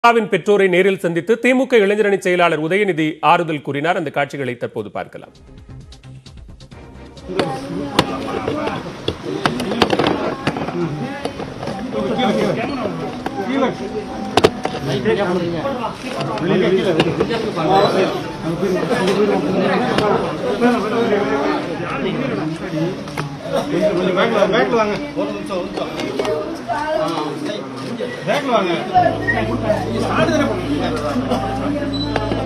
Win பெற்றோரை நேரில் சந்தித்து திமுக இளைஞரணி செயலாளர் உதயநிதி ஆறுதல் கூறினார் அந்த காட்சிகளை தற்போது பார்க்கலாம் கொஞ்சம் பேக்ல பேக்ல வாங்க ஒரு நிமிஷம் ஒரு நிமிஷம் பேக்ல வாங்க ஸ்டார்ட் தானே பண்ணுங்க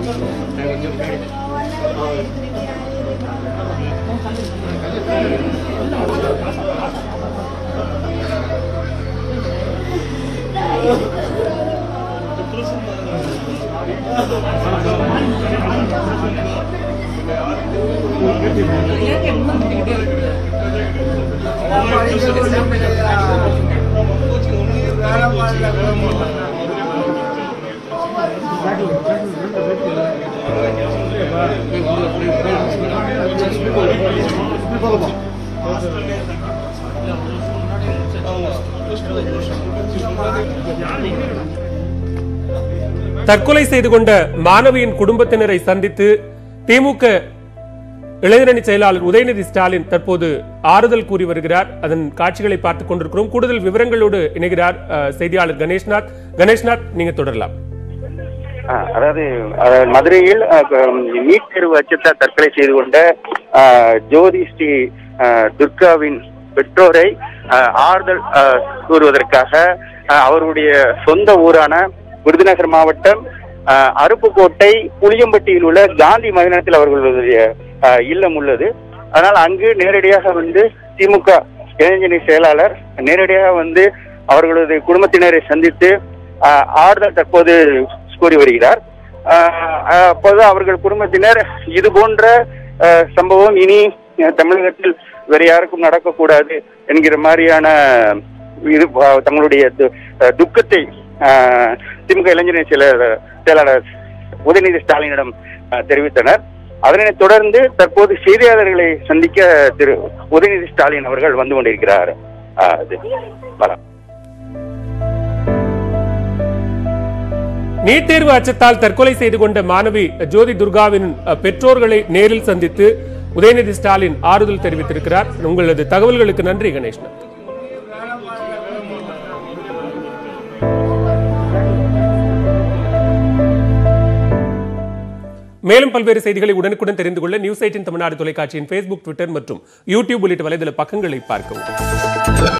தற்கொலை செய்து கொண்ட மாணவியின் குடும்பத்தினரை சந்தித்து திமுக இளைஞரணி செயலாளர் உதயநிதி ஸ்டாலின் தற்போது ஆறுதல் கூறி வருகிறார் அதன் காட்சிகளை பார்த்துக் கொண்டிருக்கிறோம் கூடுதல் விவரங்களோடு இணைகிறார் அஹ், செய்தியாளர் கணேஷ்நாத் கணேஷ்நாத் நீங்க தொடரலாம் ஆ, அதாவது அதாவது மதுரையில் அ, க- நீட் தேர்வு அச்சத்தால் தற்கொலை செய்து கொண்ட ஆ, ஜோதி ஸ்ரீ ஆ, துர்காவின் பெற்றோரை ஆ, ஆறுதல் ஆ, கூறுவதற்காக ஆ, அவருடைய சொந்த ஊரான விருதுநகர் மாவட்டம் ஆ, அருப்புக்கோட்டை புளியம்பட்டியில் உள்ள காந்தி மைதானத்தில் அவர்களுடைய ஆ, இல்லம் உள்ளது அதனால் அங்கு நேரடியாக வந்து திமுக இளைஞரணி செயலாளர் நேரடியாக வந்து அவர்களது குடும்பத்தினரை சந்தித்து ஆ, ஆறுதல் தற்போது கூறி வருகிறார் ஆஹ் ஆஹ் அப்போது அவர்கள் குடும்பத்தினர் இது போன்ற ஆஹ் சம்பவம் இனி அஹ், தமிழகத்தில் வேற யாருக்கும் நடக்கக்கூடாது என்கிற மாதிரியான இது ஆஹ், தங்களுடைய து- ஆஹ், துக்கத்தை ஆஹ், திமுக இளைஞரணி செயலாளர் செயலாளர் உதயநிதி ஸ்டாலினிடம் ஆஹ், தெரிவித்தனர் அதனைத் தொடர்ந்து தற்போது செய்தியாளர்களை சந்திக்க திரு உதயநிதி ஸ்டாலின் அவர்கள் வந்து கொண்டிருக்கிறார் ஆஹ், இது வரேன். நீட் தேர்வு அச்சத்தால் தற்கொலை செய்து கொண்ட மாணவி ஜோதி துர்காவின் அஹ், பெற்றோர்களை நேரில் சந்தித்து உதயநிதி ஸ்டாலின் ஆறுதல் தெரிவித்திருக்கிறார் உங்களது தகவல்களுக்கு நன்றி கணேஷ்நாத் மேலும் பல்வேறு செய்திகளை உடனுக்குடன் தெரிந்து கொள்ள நியூஸ் எயிட்டின் தமிழ்நாடு தொலைக்காட்சியின் ஃபேஸ்புக் ட்விட்டர் மற்றும் யூடியூப் உள்ளிட்ட வலைதள பக்கங்களை பார்க்கவும்